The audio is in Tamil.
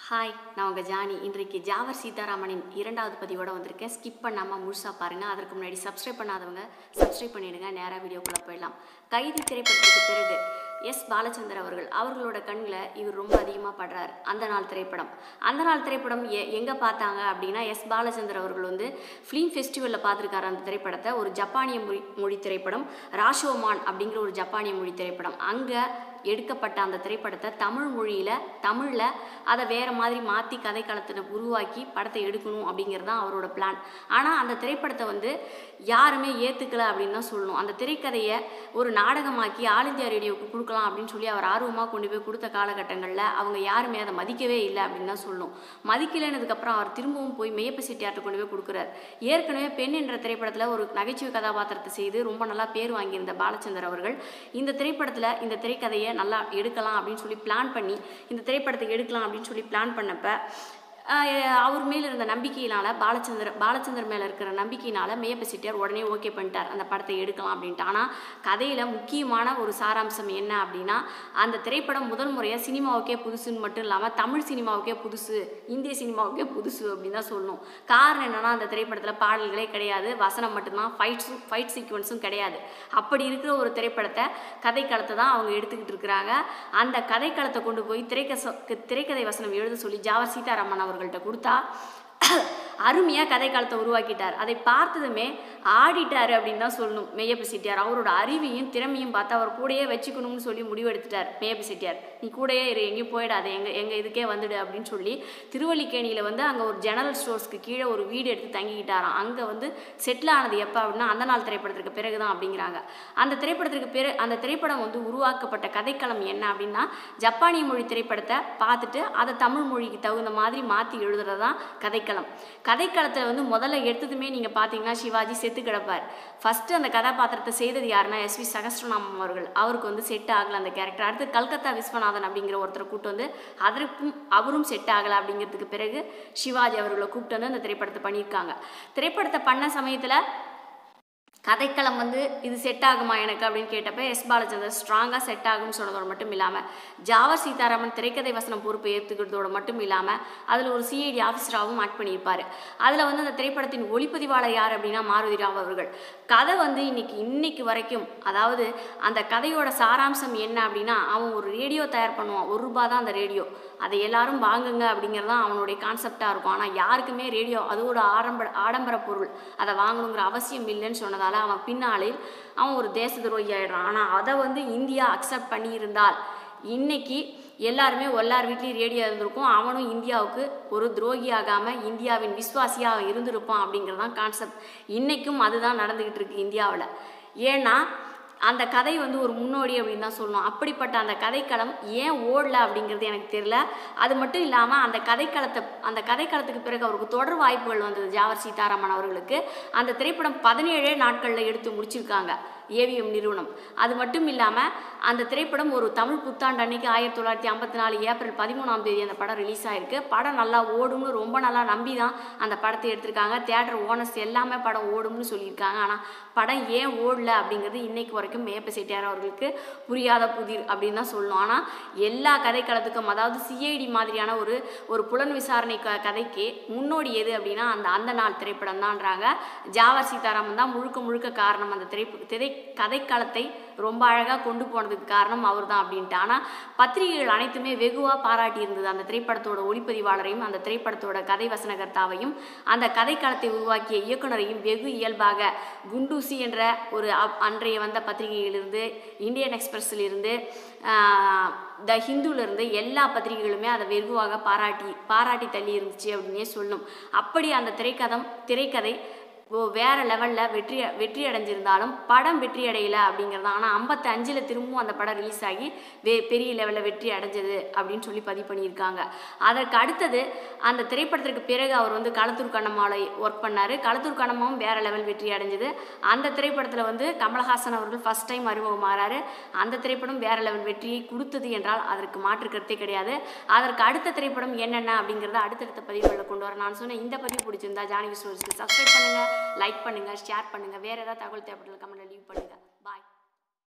ஹாய் நான் உங்கள் ஜானி இன்றைக்கு ஜாவர் சீதாராமனின் இரண்டாவது பதிவோட வந்திருக்கேன் ஸ்கிப் பண்ணாமல் முழுசாக பாருங்கள் அதற்கு முன்னாடி சப்ஸ்கிரைப் பண்ணாதவங்க சப்ஸ்கிரைப் பண்ணிடுங்க நேராக வீடியோக்குள்ளே போயிடலாம் கைதி திரைப்படத்துக்கு பிறகு எஸ் பாலச்சந்தர் அவர்கள் அவர்களோட கண்ணில் இவர் ரொம்ப அதிகமாக படுறார் அந்த நாள் திரைப்படம் அந்த நாள் திரைப்படம் எ எங்கே பார்த்தாங்க அப்படின்னா எஸ் பாலச்சந்தர் அவர்கள் வந்து ஃபிலிம் ஃபெஸ்டிவலில் பார்த்துருக்காரு அந்த திரைப்படத்தை ஒரு ஜப்பானிய மொழி மொழி திரைப்படம் ராஷோமான் அப்படிங்கிற ஒரு ஜப்பானிய மொழி திரைப்படம் அங்கே எடுக்கப்பட்ட அந்த திரைப்படத்தை தமிழ் மொழியில் தமிழில் அதை வேறு மாதிரி மாற்றி கதைக்களத்தில் உருவாக்கி படத்தை எடுக்கணும் அப்படிங்கிறது தான் அவரோட பிளான் ஆனால் அந்த திரைப்படத்தை வந்து யாருமே ஏற்றுக்கல அப்படின்னு தான் சொல்லணும் அந்த திரைக்கதையை ஒரு நாடகமாக்கி ஆல் இந்தியா ரேடியோவுக்கு கொடுக்கலாம் அப்படின்னு சொல்லி அவர் ஆர்வமாக கொண்டு போய் கொடுத்த காலகட்டங்களில் அவங்க யாருமே அதை மதிக்கவே இல்லை அப்படின்னு தான் சொல்லணும் மதிக்கலைன்னதுக்கப்புறம் அவர் திரும்பவும் போய் மெய்யப்ப செட்டியார்ட்ட கொண்டு போய் கொடுக்குறார் ஏற்கனவே பெண் என்ற திரைப்படத்தில் ஒரு நகைச்சுவை கதாபாத்திரத்தை செய்து ரொம்ப நல்லா பேர் வாங்கியிருந்த பாலச்சந்தர் அவர்கள் இந்த திரைப்படத்தில் இந்த திரைக்கதையை நல்லா எடுக்கலாம் அப்படின்னு சொல்லி பிளான் பண்ணி இந்த திரைப்படத்தை எடுக்கலாம் அப்படின்னு சொல்லி பிளான் பண்ணப்ப ஆஹ் அவர் மேல இருந்த நம்பிக்கையினால பாலச்சந்தர் பாலச்சந்தர் மேல இருக்கிற நம்பிக்கையினால மேயப்ப செட்டியார் உடனே ஓகே பண்ணிட்டார் அந்த படத்தை எடுக்கலாம் அப்படின்ட்டு ஆனால் கதையில முக்கியமான ஒரு சாராம்சம் என்ன அப்படின்னா அந்த திரைப்படம் முதல் முறையாக சினிமாவுக்கே புதுசுன்னு மட்டும் இல்லாமல் தமிழ் சினிமாவுக்கே புதுசு இந்திய சினிமாவுக்கே புதுசு அப்படின்னு தான் சொல்லணும் காரணம் என்னன்னா அந்த திரைப்படத்தில் பாடல்களே கிடையாது வசனம் மட்டும்தான் ஃபைட்ஸும் ஃபைட் சீக்வன்ஸும் கிடையாது அப்படி இருக்கிற ஒரு திரைப்படத்தை கதைக்களத்தை தான் அவங்க எடுத்துக்கிட்டு இருக்கிறாங்க அந்த கதைக்களத்தை கொண்டு போய் திரைக்கச திரைக்கதை வசனம் எழுத சொல்லி ஜாவர் சீதாராமன் அவர்கள்ட்ட கொடுத்தா அருமையாக கதைக்காலத்தை உருவாக்கிட்டார் அதை பார்த்ததுமே ஆடிட்டார் அப்படின்னு தான் சொல்லணும் மெய்யப்ப செட்டியார் அவரோட அறிவையும் திறமையும் பார்த்து அவர் கூடயே வச்சுக்கணும்னு சொல்லி முடிவெடுத்துட்டார் மெய்யப்ப செட்டியார் நீ கூடயே இரு எங்கேயும் போயிடாத எங்கள் எங்கள் இதுக்கே வந்துடு அப்படின்னு சொல்லி திருவல்லிக்கேணியில் வந்து அங்கே ஒரு ஜெனரல் ஸ்டோர்ஸ்க்கு கீழே ஒரு வீடு எடுத்து தங்கிக்கிட்டாராம் அங்கே வந்து செட்டில் ஆனது எப்போ அப்படின்னா அந்த நாள் திரைப்படத்திற்கு பிறகு தான் அப்படிங்கிறாங்க அந்த திரைப்படத்திற்கு பிறகு அந்த திரைப்படம் வந்து உருவாக்கப்பட்ட கதைக்களம் என்ன அப்படின்னா ஜப்பானிய மொழி திரைப்படத்தை பார்த்துட்டு அதை தமிழ் மொழிக்கு தகுந்த மாதிரி மாற்றி எழுதுறது தான் கதைக்களம் கதைக்களத்தில் வந்து முதல்ல எடுத்ததுமே நீங்கள் பார்த்தீங்கன்னா சிவாஜி செத்து கிடப்பார் ஃபஸ்ட்டு அந்த கதாபாத்திரத்தை செய்தது யாருன்னா எஸ் வி சகஸ்ரநாமம் அவர்கள் அவருக்கு வந்து செட் ஆகலை அந்த கேரக்டர் அடுத்து கல்கத்தா விஸ்வநாதன் அப்படிங்கிற ஒருத்தரை கூப்பிட்டு வந்து அதற்கும் அவரும் செட் ஆகலை அப்படிங்கிறதுக்கு பிறகு சிவாஜி அவர்களை கூப்பிட்டு வந்து அந்த திரைப்படத்தை பண்ணியிருக்காங்க திரைப்படத்தை பண்ண சமயத்தில் கதைக்களம் வந்து இது செட் ஆகுமா எனக்கு அப்படின்னு கேட்டப்ப எஸ் பாலச்சந்தர் ஸ்ட்ராங்காக செட் ஆகும்னு சொன்னதோடு மட்டும் இல்லாமல் ஜாவர் சீதாராமன் திரைக்கதை வசனம் பொறுப்பை ஏற்றுக்கிறதோட மட்டும் இல்லாமல் அதில் ஒரு சிஐடி ஆஃபீஸராகவும் ஆக்ட் பண்ணியிருப்பார் அதில் வந்து அந்த திரைப்படத்தின் ஒளிப்பதிவாளர் யார் அப்படின்னா மாருதி ராவ் அவர்கள் கதை வந்து இன்னைக்கு இன்னைக்கு வரைக்கும் அதாவது அந்த கதையோட சாராம்சம் என்ன அப்படின்னா அவன் ஒரு ரேடியோ தயார் பண்ணுவான் ஒரு ரூபா தான் அந்த ரேடியோ அதை எல்லாரும் வாங்குங்க அப்படிங்கிறது தான் அவனுடைய கான்செப்டாக இருக்கும் ஆனால் யாருக்குமே ரேடியோ அதோட ஆடம்பர ஆடம்பர பொருள் அதை வாங்கணுங்கிற அவசியம் இல்லைன்னு சொன்னதால் அவன் பின்னாளில் அவன் ஒரு தேச துரோகி ஆயிடுறான் ஆனால் அதை வந்து இந்தியா அக்செப்ட் பண்ணியிருந்தால் இன்னைக்கு எல்லாருமே எல்லார் வீட்லேயும் ரேடியோ இருந்திருக்கும் அவனும் இந்தியாவுக்கு ஒரு துரோகி ஆகாமல் இந்தியாவின் விஸ்வாசியாக இருந்திருப்பான் அப்படிங்கிறது தான் கான்செப்ட் இன்றைக்கும் அதுதான் நடந்துக்கிட்டு இருக்கு இந்தியாவில் ஏன்னா அந்த கதை வந்து ஒரு முன்னோடி அப்படின்னு தான் சொல்லணும் அப்படிப்பட்ட அந்த கதைக்களம் ஏன் ஓடல அப்படிங்கிறது எனக்கு தெரியல அது மட்டும் இல்லாமல் அந்த கதைக்களத்தை அந்த கதைக்களத்துக்கு பிறகு அவருக்கு தொடர் வாய்ப்புகள் வந்தது ஜாவர் சீதாராமன் அவர்களுக்கு அந்த திரைப்படம் பதினேழே நாட்களில் எடுத்து முடிச்சிருக்காங்க ஏவிஎம் நிறுவனம் அது மட்டும் இல்லாமல் அந்த திரைப்படம் ஒரு தமிழ் புத்தாண்டு அன்னைக்கு ஆயிரத்தி தொள்ளாயிரத்தி ஐம்பத்தி நாலு ஏப்ரல் பதிமூணாம் தேதி அந்த படம் ரிலீஸ் ஆயிருக்கு படம் நல்லா ஓடும்னு ரொம்ப நல்லா நம்பி தான் அந்த படத்தை எடுத்திருக்காங்க தேட்டர் ஓனர்ஸ் எல்லாமே படம் ஓடும்னு சொல்லியிருக்காங்க ஆனால் படம் ஏன் ஓடல அப்படிங்கிறது இன்னைக்கு வரைக்கும் மேப்ப செட்டியார் அவர்களுக்கு புரியாத புதிர் அப்படின்னு தான் சொல்லணும் ஆனால் எல்லா கதைக்களத்துக்கும் அதாவது சிஐடி மாதிரியான ஒரு ஒரு புலன் விசாரணை க கதைக்கு முன்னோடி எது அப்படின்னா அந்த அந்த நாள் திரைப்படம் தான்றாங்க ஜாவர் சீதாராமன் தான் முழுக்க முழுக்க காரணம் அந்த திரை திரை கதைக்களத்தை ரொம்ப அழகாக கொண்டு போனதுக்கு காரணம் அவர் தான் அப்படின்ட்டு ஆனால் பத்திரிகைகள் அனைத்துமே வெகுவாக பாராட்டி இருந்தது அந்த திரைப்படத்தோட ஒளிப்பதிவாளரையும் அந்த திரைப்படத்தோட கதை வசனகர்த்தாவையும் அந்த கதைக்களத்தை உருவாக்கிய இயக்குனரையும் வெகு இயல்பாக குண்டூசி என்ற ஒரு அப்- அன்றைய வந்த பத்திரிகையிலிருந்து இந்தியன் எக்ஸ்பிரஸ்லிருந்து த ஹிந்துலேருந்து எல்லா பத்திரிகைகளுமே அதை வெகுவாக பாராட்டி பாராட்டி தள்ளி இருந்துச்சு அப்படின்னே சொல்லணும் அப்படி அந்த திரைக்கதம் திரைக்கதை ஓ வேற லெவலில் வெற்றி வெற்றி அடைஞ்சிருந்தாலும் படம் வெற்றி அடையல அப்படிங்கிறது ஆனால் ஐம்பத்தி அஞ்சில் திரும்பவும் அந்த படம் ரிலீஸ் ஆகி வே பெரிய லெவலில் வெற்றி அடைஞ்சது அப்படின்னு சொல்லி பதிவு பண்ணியிருக்காங்க அதற்கு அடுத்தது அந்த திரைப்படத்திற்கு பிறகு அவர் வந்து களத்தூர் கண்ணம்மாவில் ஒர்க் பண்ணார் களத்தூர் கண்ணம்மாவும் வேற லெவல் வெற்றி அடைஞ்சது அந்த திரைப்படத்தில் வந்து கமலஹாசன் அவர்கள் ஃபர்ஸ்ட் டைம் அறிமுகமாறாரு அந்த திரைப்படம் வேற லெவல் வெற்றியை கொடுத்தது என்றால் அதற்கு மாற்று கருத்தே கிடையாது அதற்கு அடுத்த திரைப்படம் என்னென்ன அப்படிங்கிறத அடுத்தடுத்த பதிவுகளில் கொண்டு வர நான் சொன்ன இந்த பதிவு பிடிச்சிருந்தா ஜானகி ஸ்டோரிஸ்க்கு சப்ஸ்கிரைப் பண்ணுங்கள் லைக் பண்ணுங்கள் ஷேர் பண்ணுங்கள் வேறு ஏதாவது தகவல் தேவைப்பட்டால் கமெண்ட்